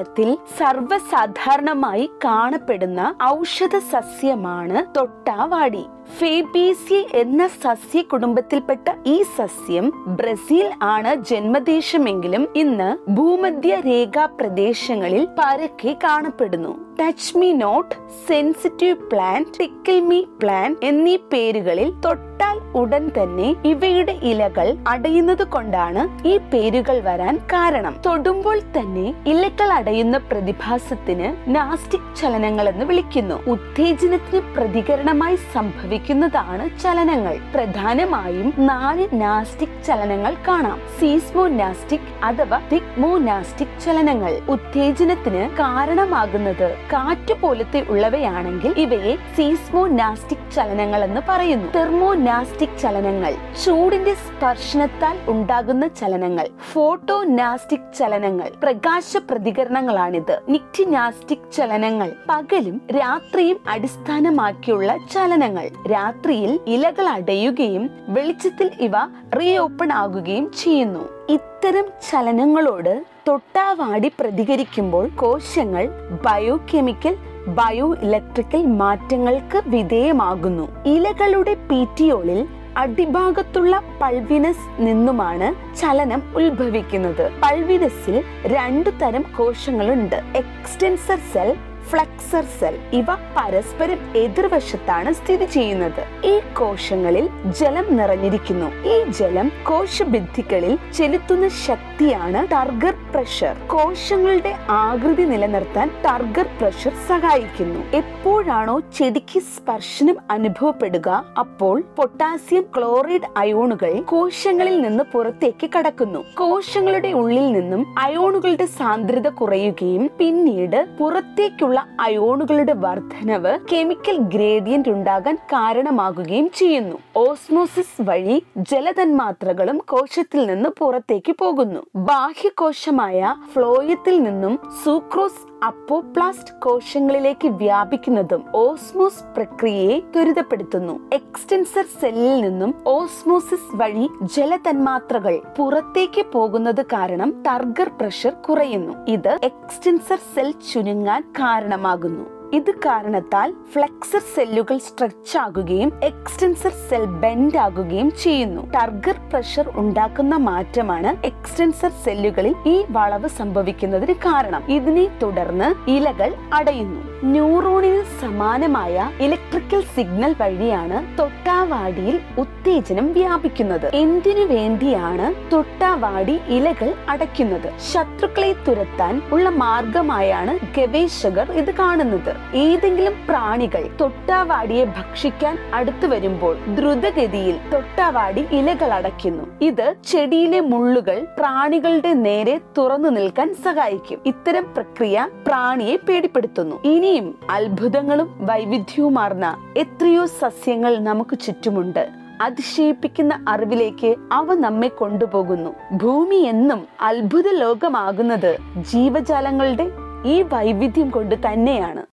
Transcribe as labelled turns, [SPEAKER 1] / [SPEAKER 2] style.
[SPEAKER 1] കേരളത്തിൽ സർവ്വസാധാരണമായി കാണപ്പെടുന്ന ഔഷധ സസ്യമാണ് തൊട്ടാവാടി ഫേബീസി എന്ന സസ്യ കുടുംബത്തിൽപ്പെട്ട ഈ സസ്യം ബ്രസീൽ ആണ് ജന്മദേശമെങ്കിലും ഇന്ന് ഭൂമധ്യ രേഖാ പ്രദേശങ്ങളിൽ പരക്കെ കാണപ്പെടുന്നു touch me not sensitive plant tickle me plant എന്നീ പേരുകളിൽ തൊട്ടാൽ ഉടൻ തന്നെ ഇവയുടെ ഇലകൾ അടയുന്നത് കൊണ്ടാണ് ഈ പേരുകൾ വരാൻ കാരണം തൊടുമ്പോൾ തന്നെ ഇലകൾ അടയുന്ന പ്രതിഭാസത്തിന് നാസ്റ്റിക് ചലനങ്ങൾ എന്ന് വിളിക്കുന്നു ഉത്തേജനത്തിന് പ്രതികരണമായി സംഭവിക്കുന്നതാണ് ചലനങ്ങൾ പ്രധാനമായും നാല് നാസ്റ്റിക് ചലനങ്ങൾ കാണാം സീസ്മോനാസ്റ്റിക് അഥവാ തിഗ്മോനാസ്റ്റിക് ചലനങ്ങൾ ഉത്തേജനത്തിന് കാരണമാകുന്നത് കാറ്റ് പോലത്തെ ഉള്ളവയാണെങ്കിൽ ഇവയെ സീസ്മോനാസ്റ്റിക് ചലനങ്ങൾ എന്ന് പറയുന്നു തെർമോനാസ്റ്റിക് ചലനങ്ങൾ ചൂടിന്റെ സ്പർശനത്താൽ ഉണ്ടാകുന്ന ചലനങ്ങൾ ഫോട്ടോനാസ്റ്റിക് ചലനങ്ങൾ പ്രകാശ പ്രതികരണങ്ങളാണിത് നിക്റ്റിനാസ്റ്റിക് ചലനങ്ങൾ പകലും രാത്രിയും അടിസ്ഥാനമാക്കിയുള്ള ചലനങ്ങൾ രാത്രിയിൽ ഇലകൾ അടയുകയും വെളിച്ചത്തിൽ ഇവ റീഓപ്പൺ ആകുകയും ചെയ്യുന്നു ഇത്തരം ചലനങ്ങളോട് തൊട്ടാവാടി പ്രതികരിക്കുമ്പോൾ കോശങ്ങൾ ബയോകെമിക്കൽ ബയോ ഇലക്ട്രിക്കൽ മാറ്റങ്ങൾക്ക് വിധേയമാകുന്നു ഇലകളുടെ പീറ്റിയോളിൽ അടിഭാഗത്തുള്ള പൾവിനസ് നിന്നുമാണ് ചലനം ഉത്ഭവിക്കുന്നത് പൾവിനസിൽ രണ്ടു തരം കോശങ്ങളുണ്ട് എക്സ്റ്റെൻസർ സെൽ ഫ്ലക്സർ സെൽ ഇവ പരസ്പരം എതിർവശത്താണ് സ്ഥിതി ചെയ്യുന്നത് ഈ കോശങ്ങളിൽ ജലം നിറഞ്ഞിരിക്കുന്നു ഈ ജലം കോശഭിത്തികളിൽ ചെലുത്തുന്ന ശക്തിയാണ് ടർഗർ പ്രഷർ കോശങ്ങളുടെ ആകൃതി നിലനിർത്താൻ ടർഗർ പ്രഷർ സഹായിക്കുന്നു എപ്പോഴാണോ ചെടിക്ക് സ്പർശനം അനുഭവപ്പെടുക അപ്പോൾ പൊട്ടാസ്യം ക്ലോറൈഡ് അയോണുകൾ കോശങ്ങളിൽ നിന്ന് പുറത്തേക്ക് കടക്കുന്നു കോശങ്ങളുടെ ഉള്ളിൽ നിന്നും അയോണുകളുടെ സാന്ദ്രത കുറയുകയും പിന്നീട് പുറത്തേക്കുള്ള അയോണുകളുടെ വർധനവ് കെമിക്കൽ ഗ്രേഡിയന്റ് ഉണ്ടാകാൻ കാരണമാകുകയും ചെയ്യുന്നു ഓസ്മോസിസ് വഴി ജലതന്മാത്രകളും കോശത്തിൽ നിന്ന് പുറത്തേക്ക് പോകുന്നു ബാഹ്യകോശമായ ഫ്ലോയത്തിൽ നിന്നും സൂക്രോസ് അപ്പോപ്ലാസ്റ്റ് കോശങ്ങളിലേക്ക് വ്യാപിക്കുന്നതും ഓസ്മോസ് പ്രക്രിയയെ ത്വരിതപ്പെടുത്തുന്നു എക്സ്റ്റൻസർ സെല്ലിൽ നിന്നും ഓസ്മോസിസ് വഴി ജലതന്മാത്രകൾ പുറത്തേക്ക് പോകുന്നത് കാരണം ടർഗർ പ്രഷർ കുറയുന്നു ഇത് എക്സ്റ്റൻസർ സെൽ ചുരുങ്ങാൻ കാരണമാകുന്നു ഇത് കാരണത്താൽ ഫ്ലെക്സർ സെല്ലുകൾ സ്ട്രെച്ച് ആകുകയും എക്സ്റ്റൻസർ സെൽ ബെൻഡ് ആകുകയും ചെയ്യുന്നു ടർഗർ പ്രഷർ ഉണ്ടാക്കുന്ന മാറ്റമാണ് എക്സ്റ്റൻസർ സെല്ലുകളിൽ ഈ വളവ് സംഭവിക്കുന്നതിന് കാരണം ഇതിനെ തുടർന്ന് ഇലകൾ അടയുന്നു ന്യൂറോണിന് സമാനമായ ഇലക്ട്രിക്കൽ സിഗ്നൽ വഴിയാണ് തൊട്ടാവാടിയിൽ ഉത്തേജനം വ്യാപിക്കുന്നത് എന്തിനു വേണ്ടിയാണ് തൊട്ടാവാടി ഇലകൾ അടയ്ക്കുന്നത് ശത്രുക്കളെ തുരത്താൻ ഉള്ള മാർഗമായാണ് ഗവേഷകർ ഇത് കാണുന്നത് ഏതെങ്കിലും പ്രാണികൾ തൊട്ടാവാടിയെ ഭക്ഷിക്കാൻ അടുത്തു വരുമ്പോൾ ദ്രുതഗതിയിൽ തൊട്ടാവാടി ഇലകൾ അടയ്ക്കുന്നു ഇത് ചെടിയിലെ മുള്ളുകൾ പ്രാണികളുടെ നേരെ തുറന്നു നിൽക്കാൻ സഹായിക്കും ഇത്തരം പ്രക്രിയ പ്രാണിയെ പേടിപ്പെടുത്തുന്നു ഇനിയും അത്ഭുതങ്ങളും വൈവിധ്യവുമാർന്ന എത്രയോ സസ്യങ്ങൾ നമുക്ക് ചുറ്റുമുണ്ട് അതിശയിപ്പിക്കുന്ന അറിവിലേക്ക് അവ നമ്മെ കൊണ്ടുപോകുന്നു ഭൂമി എന്നും അത്ഭുത ലോകമാകുന്നത് ജീവജാലങ്ങളുടെ ഈ വൈവിധ്യം കൊണ്ട് തന്നെയാണ്